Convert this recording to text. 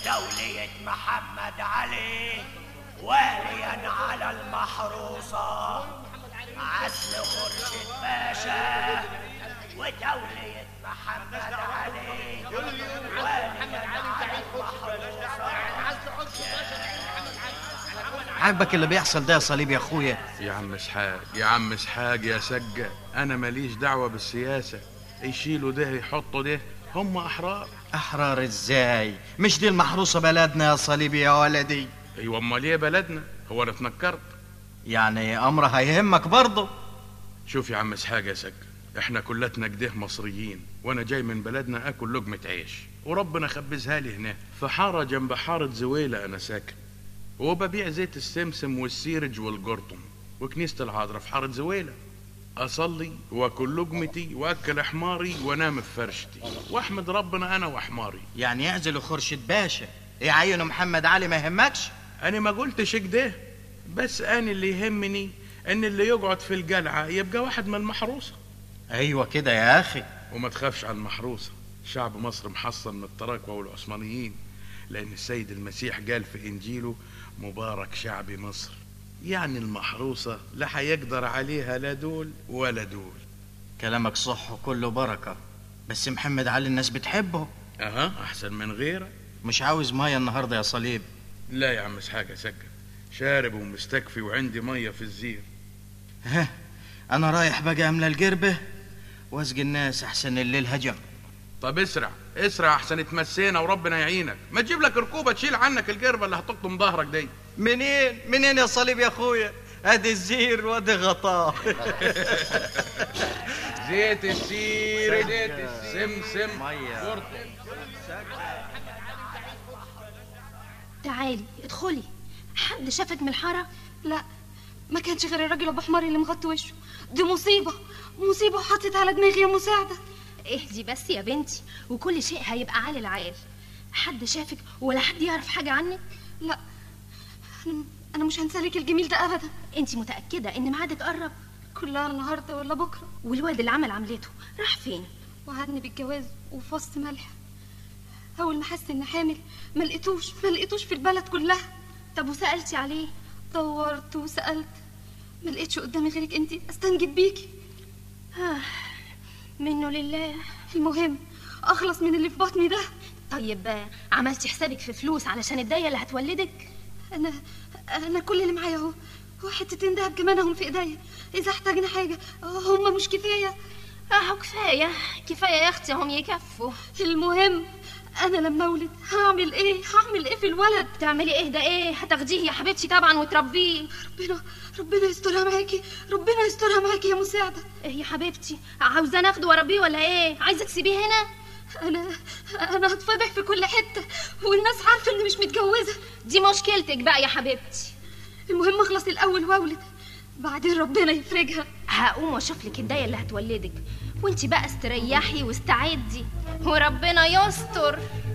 ودولية محمد علي واليا على المحروسة عسل خرشد باشا ودولية محمد علي واليا على المحروسة عاجبك اللي بيحصل ده يا صليب يا اخويا يا عم اسحاق يا عم اسحاق يا سجة انا ماليش دعوة بالسياسة يشيلوا ده يحطوا ده هم احرار احرار ازاي مش دي المحروسه بلدنا يا صليبي يا ولدي ايوه امال ايه بلدنا هو انا اتنكرت يعني امرها هيهمك برضه شوف يا عم اسحاق يا سجة احنا كلتنا كده مصريين وانا جاي من بلدنا اكل لقمة عيش وربنا خبزها لي هنا في حارة جنب حارة زويلة انا ساكن وببيع زيت السمسم والسيرج والقرطم وكنيسة العذراء في حارة زويلة أصلي وأكل لقمتي وأكل حماري وأنام في فرشتي وأحمد ربنا أنا وحماري يعني يعزلوا خرشد باشا يعينوا محمد علي ما يهمكش أنا ما قلتش كده بس أنا اللي يهمني إن اللي يقعد في القلعة يبقى واحد من المحروسة ايوه كده يا اخي وما تخافش على المحروسة شعب مصر محصن من التراكوة والعثمانيين لأن السيد المسيح قال في إنجيله مبارك شعب مصر يعني المحروسة لا هيقدر عليها لا دول ولا دول كلامك صح وكله بركه بس محمد علي الناس بتحبه أها أحسن من غيرك مش عاوز ميه النهارده يا صليب لا يا عم اسحاق سكت شارب ومستكفي وعندي مية في الزير ها انا رايح بقى املى الجربه واسقي الناس احسن الليل هجم طب اسرع اسرع احسن اتمسينا وربنا يعينك ما تجيب لك ركوبة تشيل عنك الجربة اللي هتقطم ظهرك دي منين منين يا صليب يا اخويا ادي الزير وادي غطاه زيت السير زيت السمسم مية. قرطم تعالي ادخلي حد شافك من الحارة؟ لا ما كانش غير الراجل ابو حمار اللي مغطي وشه دي مصيبة مصيبة وحطت على دماغي يا مساعدة اهدي بس يا بنتي وكل شيء هيبقى عال العال حد شافك ولا حد يعرف حاجة عنك لا أنا- انا مش هنسالك الجميل ده ابدا انت متأكدة ان ميعادك قرب كلها النهارده ولا بكره والواد اللي عمل عملته راح فين وعدني بالجواز وفص ملح اول ما حس اني حامل ما لقيتوش ما لقيتوش في البلد كلها طب وسألتي عليه دورت وسالت ما لقيتش قدامي غيرك انت استنجد بيكي آه منه لله المهم اخلص من اللي في بطني ده طيب آه، عملتي حسابك في فلوس علشان الداية اللي هتولدك انا انا كل اللي معايا اهو وحتتين دهب كمان اهم في ايديا اذا احتاجنا حاجه هم مش كفايه اهو كفاية كفاية يا اختي هم يكفوا المهم انا لما اولد هعمل ايه هعمل ايه في الولد تعملي ايه ده ايه هتاخديه يا حبيبتي طبعا وتربيه ربنا ربنا يسترها معاكي ربنا يسترها معاكي يا مساعده ايه يا حبيبتي عاوزة ناخده واربيه ولا ايه عايزة تسيبيه هنا انا انا هتفضح في كل حته والناس عارفه اني مش متجوزه دي مشكلتك بقى يا حبيبتي المهم اخلص الاول واولد بعدين ربنا يفرجها هقوم واشوف لك الدايه اللي هتولدك وانت بقى استريحي واستعدي وربنا يستر